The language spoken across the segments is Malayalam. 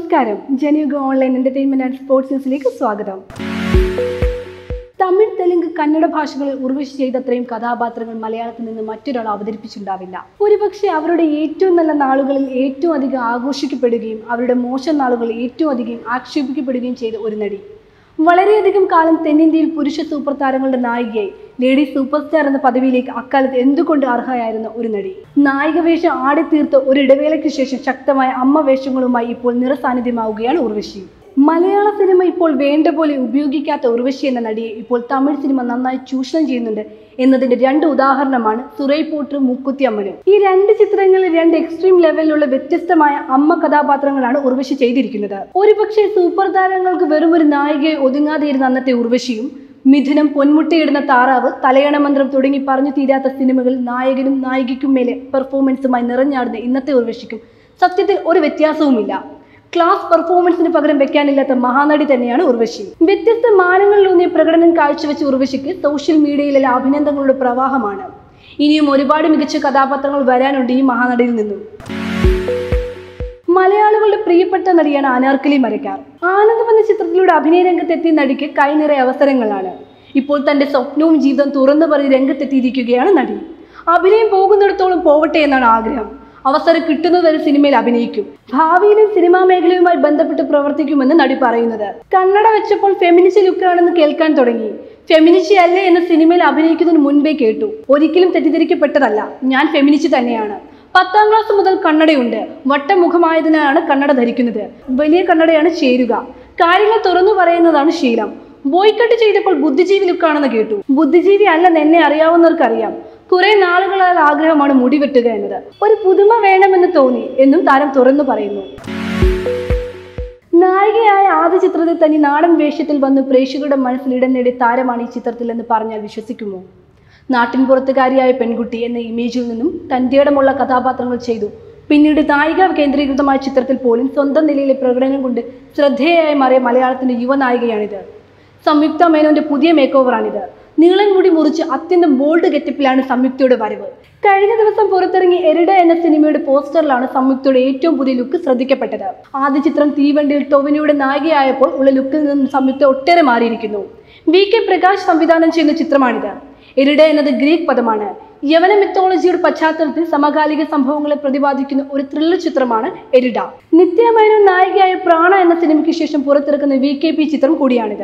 നമസ്കാരം Janayugom online entertainment and sports ന്യൂസിലേക്ക് സ്വാഗതം തമിഴ് തെലുങ്ക് കന്നഡ ഭാഷകളിൽ ഉർവശി ചെയ്തത്രയും കഥാപാത്രങ്ങൾ മലയാളത്തിൽ നിന്ന് മറ്റൊരാൾ അവതരിപ്പിച്ചിട്ടുണ്ടാവില്ല ഒരുപക്ഷെ അവരുടെ ഏറ്റവും നല്ല നാളുകളിൽ ഏറ്റവും അധികം ആഘോഷിക്കപ്പെടുകയും അവരുടെ മോശം നാളുകളിൽ ഏറ്റവും അധികം ആക്ഷേപിക്കപ്പെടുകയും ചെയ്ത ഒരു നടി വളരെയധികം കാലം തെന്നിന്ത്യയിൽ പുരുഷ സൂപ്പർ താരങ്ങളുടെ നായികയായി ലേഡി സൂപ്പർ സ്റ്റാർ എന്ന പദവിയിലേക്ക് അക്കാലത്ത് എന്തുകൊണ്ട് അർഹയായിരുന്ന ഒരു നടി നായിക വേഷം ആടിത്തീർത്ത ഒരു ഇടവേളയ്ക്ക് ശേഷം ശക്തമായ അമ്മ വേഷങ്ങളുമായി ഇപ്പോൾ നിറസാന്നിധ്യമാവുകയാണ് ഉർവശി മലയാള സിനിമ ഇപ്പോൾ വേണ്ട പോലെ ഉപയോഗിക്കാത്ത ഉർവശി എന്ന നടിയെ ഇപ്പോൾ തമിഴ് സിനിമ നന്നായി ചൂഷണം ചെയ്യുന്നുണ്ട് എന്നതിന്റെ രണ്ട് ഉദാഹരണമാണ് സുറൈ പോട്ടർ മൂക്കുത്തി അമ്മനും ഈ രണ്ട് ചിത്രങ്ങളിൽ രണ്ട് എക്സ്ട്രീം ലെവലിലുള്ള വ്യത്യസ്തമായ അമ്മ കഥാപാത്രങ്ങളാണ് ഉർവശി ചെയ്തിരിക്കുന്നത് ഒരുപക്ഷെ സൂപ്പർ താരങ്ങൾക്ക് വെറും ഒരു നായികയെ ഒതുങ്ങാതെ ഇരുന്ന അന്നത്തെ ഉർവശിയും മിഥുനം പൊന്മുട്ടയിടുന്ന താറാവ് തലയണ മന്ത്രം തുടങ്ങി പറഞ്ഞു തീരാത്ത സിനിമകളിൽ നായകനും നായികയ്ക്കും മേലെ പെർഫോമൻസുമായി നിറഞ്ഞാടുന്ന ഇന്നത്തെ ഉർവശിക്കും സത്യത്തിൽ ഒരു വ്യത്യാസവുമില്ല ക്ലാസ് പെർഫോമൻസിന് പകരം വെക്കാനില്ലാത്ത മഹാനടി തന്നെയാണ് ഉർവശി വ്യത്യസ്ത മാനങ്ങളിലൂന്നിയ പ്രകടനം കാഴ്ചവെച്ച ഉർവശിക്ക് സോഷ്യൽ മീഡിയയിലെ അഭിനന്ദനങ്ങളുടെ പ്രവാഹമാണ് ഇനിയും ഒരുപാട് മികച്ച കഥാപാത്രങ്ങൾ വരാനുണ്ട് ഈ മഹാനടിയിൽ നിന്നും മലയാളികളുടെ പ്രിയപ്പെട്ട നടിയാണ് അനാർക്കലി മരക്കാർ ആനന്ദം എന്ന ചിത്രത്തിലൂടെ അഭിനയ രംഗത്തെത്തിയ നടിക്ക് കൈനിറ അവസരങ്ങളാണ് ഇപ്പോൾ തന്റെ സ്വപ്നവും ജീവിതം തുറന്നു പറഞ്ഞ് രംഗത്തെത്തിയിരിക്കുകയാണ് നടി അഭിനയം പോകുന്നിടത്തോളം പോവട്ടെ എന്നാണ് ആഗ്രഹം അവസരം കിട്ടുന്നതുവരെ സിനിമയിൽ അഭിനയിക്കും ഭാവിയിലും സിനിമാ മേഖലയുമായി ബന്ധപ്പെട്ട് പ്രവർത്തിക്കുമെന്ന് നടി പറയുന്നത് കണ്ണട വെച്ചപ്പോൾ ഫെമിനിസ്റ്റ് ലുക്കാണെന്ന് കേൾക്കാൻ തുടങ്ങി ഫെമിനിസ്റ്റ് അല്ലേ എന്ന സിനിമയിൽ അഭിനയിക്കുന്നതിന് മുൻപേ കേട്ടു ഒരിക്കലും തെറ്റിദ്ധരിക്കപ്പെട്ടതല്ല ഞാൻ ഫെമിനിസ്റ്റ് തന്നെയാണ് പത്താം ക്ലാസ് മുതൽ കണ്ണടയുണ്ട് വട്ടമുഖമായതിനാലാണ് കണ്ണട ധരിക്കുന്നത് വലിയ കണ്ണടയാണ് ചേരുക കാര്യങ്ങൾ തുറന്നു പറയുന്നതാണ് ശീലം ബോയ്ക്കട്ട് ചെയ്തപ്പോൾ ബുദ്ധിജീവി ലുക്കാണെന്ന് കേട്ടു ബുദ്ധിജീവി അല്ലെന്ന് എന്നെ അറിയാവുന്നവർക്കറിയാം കുറെ നാളുകളാൽ ആഗ്രഹമാണ് മുടി വെട്ടുക എന്നത് ഒരു പുതുമ വേണമെന്ന് തോന്നി എന്നും താരം തുറന്നു പറയുന്നു നായികയായ ആദ്യ ചിത്രത്തിൽ തന്നെ നാടൻ വേഷത്തിൽ വന്ന് പ്രേക്ഷകരുടെ മനസ്സിൽ ഇടം നേടിയ താരമാണ് ഈ ചിത്രത്തിൽ എന്ന് പറഞ്ഞാൽ വിശ്വസിക്കുമോ നാട്ടിൻ പുറത്തുകാരിയായ പെൺകുട്ടി എന്ന ഇമേജിൽ നിന്നും തൻ്റെയിടമുള്ള കഥാപാത്രങ്ങൾ ചെയ്തു പിന്നീട് നായിക കേന്ദ്രീകൃതമായ ചിത്രത്തിൽ പോലും സ്വന്തം നിലയിലെ പ്രകടനം കൊണ്ട് ശ്രദ്ധേയമായി മാറിയ മലയാളത്തിന്റെ യുവനായികയാണിത് സംയുക്ത മേനോന്റെ പുതിയ മേക്ക് ഓവറാണിത് നീളൻ മുടി മുറിച്ച് അത്യന്തം ബോൾഡ് ഗെറ്റപ്പിലാണ് സംയുക്തയുടെ വരവ് കഴിഞ്ഞ ദിവസം പുറത്തിറങ്ങിയ എരിട എന്ന സിനിമയുടെ പോസ്റ്ററിലാണ് സംയുക്തയുടെ ഏറ്റവും പുതിയ ലുക്ക് ശ്രദ്ധിക്കപ്പെട്ടത് ആദ്യ ചിത്രം തീവണ്ടിയിൽ ടൊവിനിയുടെ നായികയായപ്പോൾ ഉള്ള ലുക്കിൽ നിന്നും സംയുക്ത ഒട്ടേറെ മാറിയിരിക്കുന്നു വി കെ പ്രകാശ് സംവിധാനം ചെയ്യുന്ന ചിത്രമാണിത് എരിട എന്നത് ഗ്രീക്ക് പദമാണ് യവന മിത്തോളജിയുടെ പശ്ചാത്തലത്തിൽ സമകാലിക സംഭവങ്ങളെ പ്രതിപാദിക്കുന്ന ഒരു ത്രില്ലർ ചിത്രമാണ് എരിഡ നിത്യമേനോൻ നായികയായ പ്രാണ എന്ന സിനിമയ്ക്ക് ശേഷം പുറത്തിറക്കുന്ന വി കെ പി ചിത്രം കൂടിയാണിത്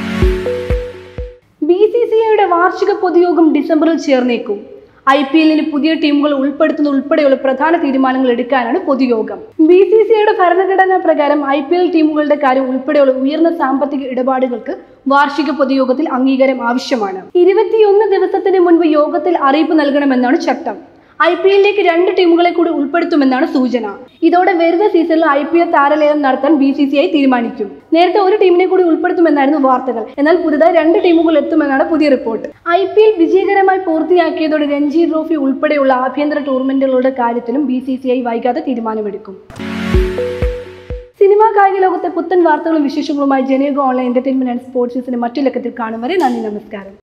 ബി സി സി ഐയുടെ വാർഷിക പൊതുയോഗം ഡിസംബറിൽ ചേർന്നേക്കും ഐ പി എല്ലിന് പുതിയ ടീമുകൾ ഉൾപ്പെടുത്തുന്ന ഉൾപ്പെടെയുള്ള പ്രധാന തീരുമാനങ്ങൾ എടുക്കാനാണ് പൊതുയോഗം ബി സി സി ഐയുടെ ഭരണഘടനാ പ്രകാരം ഐ പി എൽ ടീമുകളുടെ കാര്യം ഉൾപ്പെടെയുള്ള ഉയർന്ന സാമ്പത്തിക ഇടപാടുകൾക്ക് വാർഷിക പൊതുയോഗത്തിൽ അംഗീകാരം ആവശ്യമാണ് ഇരുപത്തിയൊന്ന് ദിവസത്തിന് മുൻപ് യോഗത്തിൽ അറിയിപ്പ് നൽകണമെന്നാണ് ചട്ടം ഐ പി എല്ലിലേക്ക് രണ്ട് ടീമുകളെ കൂടി ഉൾപ്പെടുത്തുമെന്നാണ് സൂചന ഇതോടെ വരുന്ന സീസണിൽ ഐ പി എൽ താരലേലം നടത്താൻ ബി സി സി ഐ തീരുമാനിക്കും നേരത്തെ ഒരു ടീമിനെ കൂടി ഉൾപ്പെടുത്തുമെന്നായിരുന്നു വാർത്തകൾ എന്നാൽ പുതുതായി രണ്ട് ടീമുകൾ എത്തുമെന്നാണ് പുതിയ റിപ്പോർട്ട് ഐ പി എൽ വിജയകരമായി പൂർത്തിയാക്കിയതോടെ രഞ്ജി ട്രോഫി ഉൾപ്പെടെയുള്ള ആഭ്യന്തര ടൂർണമെന്റുകളുടെ കാര്യത്തിലും ബി സി സി ഐ വൈകാതെ തീരുമാനമെടുക്കും സിനിമാ കായിക ലോകത്തെ പുത്തൻ വാർത്തകളും വിശേഷങ്ങളുമായി Janayugom online entertainment and sports ന്യൂസിന്റെ മറ്റു ലക്കത്തിൽ കാണും വരെ നന്ദി നമസ്കാരം